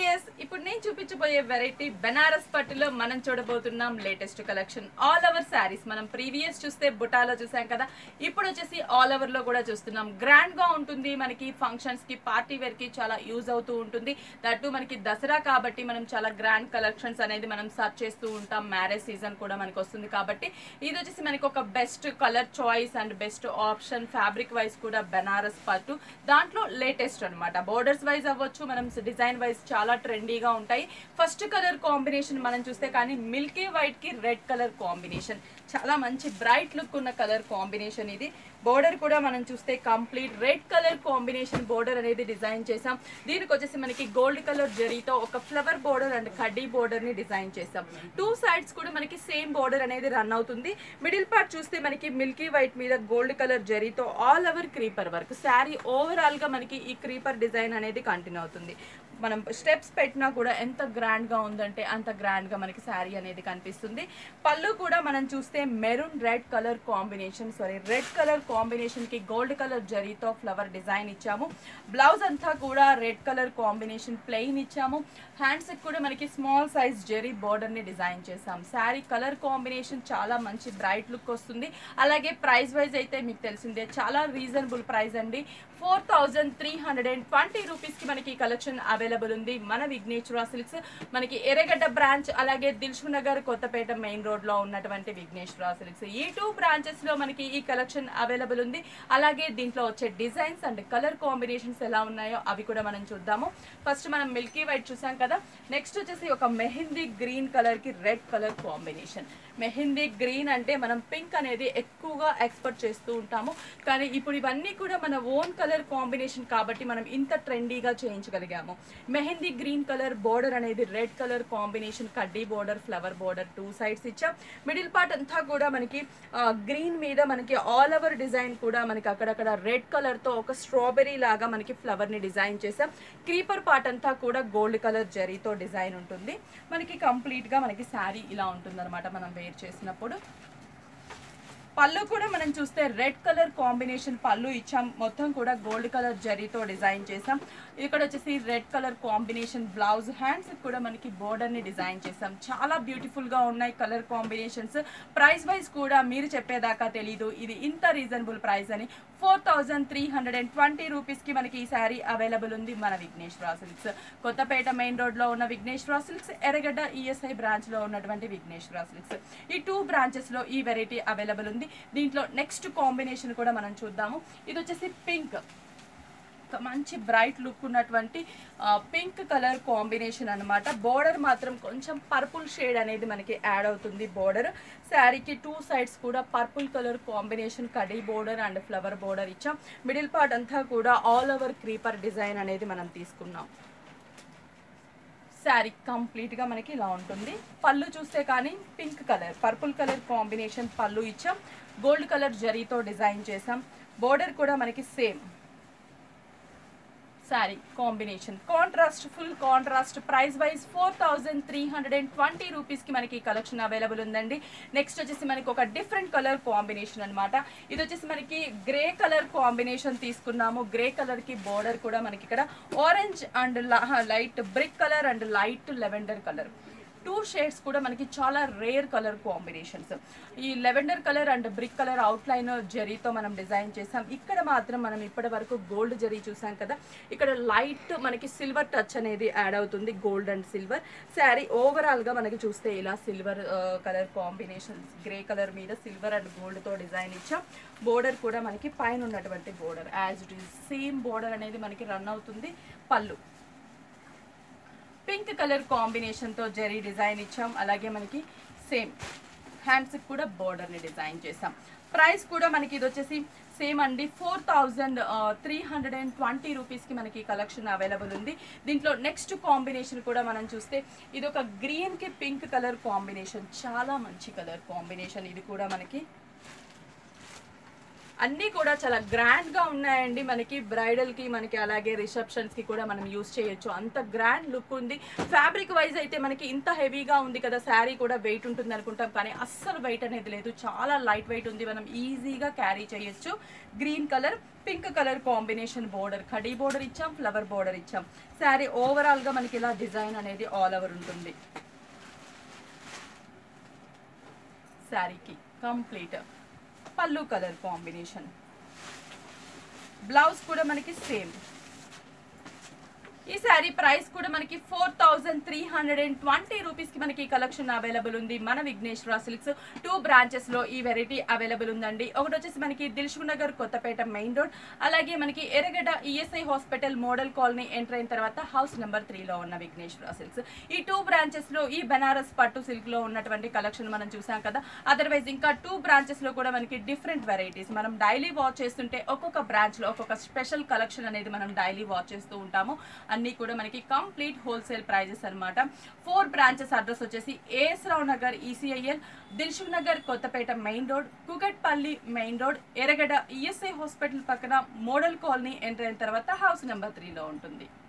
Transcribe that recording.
yes ఇప్పుడు నేను చూపించబోయే వెరైటీ బెనారస్ పట్టులో మనం చూడబోతున్నాం latest collection all over saris మనం ప్రీవియస్ చూస్తే బుటాలో చూసాం కదా ఇప్పుడు వచ్చేసి ఆల్ ఓవర్ లో కూడా చూస్తున్నాం గ్రాండ్ గా ఉంటుంది మనకి ఫంక్షన్స్ కి పార్టీ వేర్ కి చాలా యూజ్ అవుతూ ఉంటుంది దట్టు మనకి దసరా కాబట్టి మనం చాలా గ్రాండ్ కలెక్షన్స్ అనేది మనం సర్చ్ చేస్తూ ఉంటాం మ్యారేజ్ సీజన్ కూడా మనకి వస్తుంది కాబట్టి ఇది వచ్చేసి మనకి ఒక best colour choice and best option fabric wise కూడా బెనారస్ పట్టు దాంట్లో లేటెస్ట్ అన్నమాట బోర్డర్స్ వైజ్ అవ్వచ్చు మనం డిజైన్ వైజ్ చాలా ట్రెండీగా ఉంటాయి ఫస్ట్ కలర్ కాంబినేషన్ మనం చూస్తే కానీ మిల్కీ వైట్ కి రెడ్ కలర్ కాంబినేషన్ చాలా మంచి బ్రైట్ లుక్ ఉన్న కలర్ కాంబినేషన్ ఇది బోర్డర్ కూడా మనం చూస్తే complete red colour combination border అనేది డిజైన్ చేసాం దీనికి వచ్చేసి మనకి గోల్డ్ కలర్ జరీతో ఒక ఫ్లవర్ బోర్డర్ అండ్ కడ్డీ బోర్డర్ ని డిజైన్ చేసాం టూ సైడ్స్ కూడా మనకి సేమ్ బోర్డర్ అనేది రన్ అవుతుంది మిడిల్ పార్ట్ చూస్తే మనకి మిల్కీ వైట్ మీద గోల్డ్ కలర్ జరీతో all over creeper work sari overall గా మనకి ఈ క్రీపర్ డిజైన్ అనేది కంటిన్యూ అవుతుంది మనం స్టెప్స్ పెట్టినా కూడా ఎంత గ్రాండ్ గా ఉందంటే అంత గ్రాండ్ గా మనకి శారీ అనేది కనిపిస్తుంది పళ్ళు కూడా మనం చూస్తే maroon red colour combination sorry red colour combination కి గోల్డ్ కలర్ జరీతో ఫ్లవర్ డిజైన్ ఇచ్చాము బ్లౌజ్ అంతా కూడా రెడ్ కలర్ కాంబినేషన్ ప్లెయిన్ ఇచ్చాము హ్యాండ్స్ కూడా మనకి స్మాల్ సైజ్ జరీ బోర్డర్ ని డిజైన్ చేసాం శారీ కలర్ కాంబినేషన్ చాలా మంచి బ్రైట్ లుక్ వస్తుంది అలాగే ప్రైస్ వైజ్ అయితే మీకు తెలిసిందే చాలా రీజనబుల్ ప్రైస్ అండి four thousand three hundred and twenty రూపీస్కి మనకి ఈ కలెక్షన్ అవైలబుల్ ఉంది మన విఘ్నేశ్వర సిల్క్స్ మనకి ఎర్రగడ్డ బ్రాంచ్ అలాగే దిల్షు నగర్ కొత్తపేట మెయిన్ రోడ్లో ఉన్నటువంటి విఘ్నేశ్వర సిల్క్స్ ఈ టూ బ్రాంచెస్లో మనకి ఈ కలెక్షన్ అవైలబుల్ ఉంది అలాగే దీంట్లో వచ్చే డిజైన్స్ అండ్ కలర్ కాంబినేషన్స్ ఎలా ఉన్నాయో అవి కూడా మనం చూద్దాము ఫస్ట్ మనం మిల్కీ వైట్ చూసాం కదా నెక్స్ట్ వచ్చేసి ఒక మెహందీ గ్రీన్ కలర్కి red colour combination mehndi green అంటే మనం పింక్ అనేది ఎక్కువగా ఎక్స్పెక్ట్ చేస్తూ ఉంటాము కానీ ఇప్పుడు ఇవన్నీ కూడా మన ఓన్ కలర్ కాంబినేషన్ కాబట్టి మనం ఇంత ట్రెండీగా చేయించగలిగాము మెహందీ గ్రీన్ కలర్ బోర్డర్ అనేది రెడ్ కలర్ కాంబినేషన్ కడ్డీ border flower border two sides ఇచ్చాం మిడిల్ పార్ట్ అంతా కూడా మనకి గ్రీన్ మీద మనకి ఆల్ ఓవర్ డిజైన్ కూడా మనకి అక్కడక్కడ రెడ్ కలర్తో ఒక స్ట్రాబెరీ లాగా మనకి ఫ్లవర్ని డిజైన్ చేసాం క్రీపర్ పార్ట్ అంతా కూడా గోల్డ్ కలర్ జరీతో డిజైన్ ఉంటుంది మనకి కంప్లీట్గా మనకి శారీ ఇలా ఉంటుందన్నమాట మనం వేర్ చేసినప్పుడు పళ్ళు కూడా మనం చూస్తే రెడ్ కలర్ కాంబినేషన్ పళ్ళు ఇచ్చాం మొత్తం కూడా గోల్డ్ కలర్ జరీతో డిజైన్ చేసాం ఇక్కడ వచ్చేసి red colour combination blouse hands కూడా మనకి బోర్డర్ ని డిజైన్ చేసాం చాలా బ్యూటిఫుల్ గా ఉన్నాయి కలర్ కాంబినేషన్స్ ప్రైస్ వైజ్ కూడా మీరు చెప్పేదాకా తెలీదు ఇది ఇంత రీజనబుల్ ప్రైస్ అని four thousand three hundred and twenty రూపీస్కి మనకి ఈ శారీ అవైలబుల్ ఉంది మన విఘ్నేశ్వర సిల్క్స్ కొత్తపేట మెయిన్ రోడ్లో ఉన్న విఘ్నేశ్వర సిల్క్స్ ఎర్రగడ్డ ఈఎస్ఐ బ్రాంచ్లో ఉన్నటువంటి విఘ్నేశ్వర సిల్క్స్ ఈ టూ బ్రాంచెస్లో ఈ వెరైటీ అవైలబుల్ ఉంది దీంట్లో నెక్స్ట్ కాంబినేషన్ కూడా మనం చూద్దాము ఇది వచ్చేసి పింక్ ఒక మంచి బ్రైట్ లుక్ ఉన్నటువంటి పింక్ కలర్ కాంబినేషన్ అన్నమాట బోర్డర్ మాత్రం కొంచెం పర్పుల్ షేడ్ అనేది మనకి యాడ్ అవుతుంది బోర్డర్ శారీకి టూ సైడ్స్ కూడా పర్పుల్ కలర్ కాంబినేషన్ కడీ బోర్డర్ అండ్ ఫ్లవర్ బోర్డర్ ఇచ్చాం మిడిల్ పార్ట్ అంతా కూడా ఆల్ ఓవర్ క్రీపర్ డిజైన్ అనేది మనం తీసుకున్నాం శారీ కంప్లీట్గా మనకి ఇలా ఉంటుంది పళ్ళు చూస్తే కానీ pink colour purple colour combination పళ్ళు ఇచ్చాం గోల్డ్ కలర్ జరీతో డిజైన్ చేసాం బోర్డర్ కూడా మనకి same sari combination contrast full contrast price wise four thousand three hundred and twenty రూపీస్కి మనకి ఈ కలెక్షన్ అవైలబుల్ ఉందండి నెక్స్ట్ వచ్చేసి మనకి ఒక డిఫరెంట్ కలర్ కాంబినేషన్ అనమాట ఇది వచ్చేసి మనకి గ్రే కలర్ కాంబినేషన్ తీసుకున్నాము గ్రే కలర్కి బోర్డర్ కూడా మనకి ఇక్కడ orange and light brick colour and light lavender colour two shades కూడా మనకి చాలా రేర్ కలర్ కాంబినేషన్స్ ఈ lavender colour and brick colour outline జరీతో మనం డిజైన్ చేసాం ఇక్కడ మాత్రం మనం ఇప్పటి వరకు గోల్డ్ జరీ చూసాం కదా ఇక్కడ లైట్ మనకి సిల్వర్ టచ్ అనేది యాడ్ అవుతుంది గోల్డ్ అండ్ సిల్వర్ శారీ ఓవరాల్గా మనకి చూస్తే ఇలా silver colour combination grey colour మీద సిల్వర్ అండ్ గోల్డ్తో డిజైన్ ఇచ్చాం బోర్డర్ కూడా మనకి పైన ఉన్నటువంటి border as it is same border అనేది మనకి రన్ అవుతుంది పళ్ళు పింక్ కలర్ కాంబినేషన్తో జరీ డిజైన్ ఇచ్చాం అలాగే మనకి సేమ్ హ్యాండ్స్కి కూడా బోర్డర్ని డిజైన్ చేసాం ప్రైస్ కూడా మనకి ఇది వచ్చేసి సేమ్ అండి four thousand three hundred and twenty రూపీస్కి మనకి కలెక్షన్ అవైలబుల్ ఉంది దీంట్లో నెక్స్ట్ కాంబినేషన్ కూడా మనం చూస్తే ఇది ఒక గ్రీన్కి పింక్ కలర్ కాంబినేషన్ చాలా మంచి కలర్ కాంబినేషన్ ఇది కూడా మనకి అన్నీ కూడా చాలా గ్రాండ్ గా ఉన్నాయండి మనకి బ్రైడల్ కి మనకి అలాగే రిసెప్షన్స్ కి కూడా మనం యూస్ చేయొచ్చు అంత గ్రాండ్ లుక్ ఉంది ఫ్యాబ్రిక్ వైజ్ అయితే మనకి ఇంత హెవీగా ఉంది కదా శారీ కూడా వెయిట్ ఉంటుంది అనుకుంటాం కానీ అస్సలు వెయిట్ అనేది లేదు చాలా లైట్ వెయిట్ ఉంది మనం ఈజీగా క్యారీ చేయొచ్చు green colour pink colour combination border కడీ బోర్డర్ ఇచ్చాం ఫ్లవర్ బోర్డర్ ఇచ్చాం శారీ ఓవరాల్ గా మనకి ఇలా డిజైన్ అనేది ఆల్ ఓవర్ ఉంటుంది శారీకి కంప్లీట్ పళ్ళు కలర్ కాంబినేషన్ బ్లౌజ్ కూడా మనకి సేమ్ ఈ శారీ ప్రైస్ కూడా మనకి four thousand three hundred and twenty rupees కి మనకి కలెక్షన్ అవైలబుల్ ఉంది మన విఘ్నేశ్వర సిల్క్స్ టూ బ్రాంచెస్ లో ఈ వెరైటీ అవైలబుల్ ఉందండి ఒకటి వచ్చేసి మనకి Dilsukhnagar Kothapet main road అలాగే మనకి Erragadda ESI hospital model colony enter అయిన తర్వాత హౌస్ నెంబర్ త్రీలో ఉన్న విఘ్నేశ్వర సిల్క్స్ ఈ టూ బ్రాంచెస్ లో ఈ బనారస్ పట్టు సిల్క్ లో ఉన్నటువంటి కలెక్షన్ మనం చూసాం కదా అదర్వైజ్ ఇంకా టూ బ్రాంచెస్ లో కూడా మనకి డిఫరెంట్ వెరైటీస్ మనం డైలీ వాచ్ చేస్తుంటే ఒక్కొక్క బ్రాంచ్ లో ఒక్కొక్క స్పెషల్ కలెక్షన్ అనేది మనం డైలీ వాచ్ చేస్తూ ఉంటాము అన్ని కూడా మనకి కంప్లీట్ హోల్సేల్ ప్రైజెస్ అన్నమాట ఫోర్ బ్రాంచెస్ అడ్రస్ వచ్చేసి A S Rao Nagar ECIL Dilsukhnagar Kothapet main road Kukatpally main road Erragadda ESI hospital పక్కన మోడల్ కాలనీ ఎంటర్ అయిన తర్వాత హౌస్ నెంబర్ త్రీలో ఉంటుంది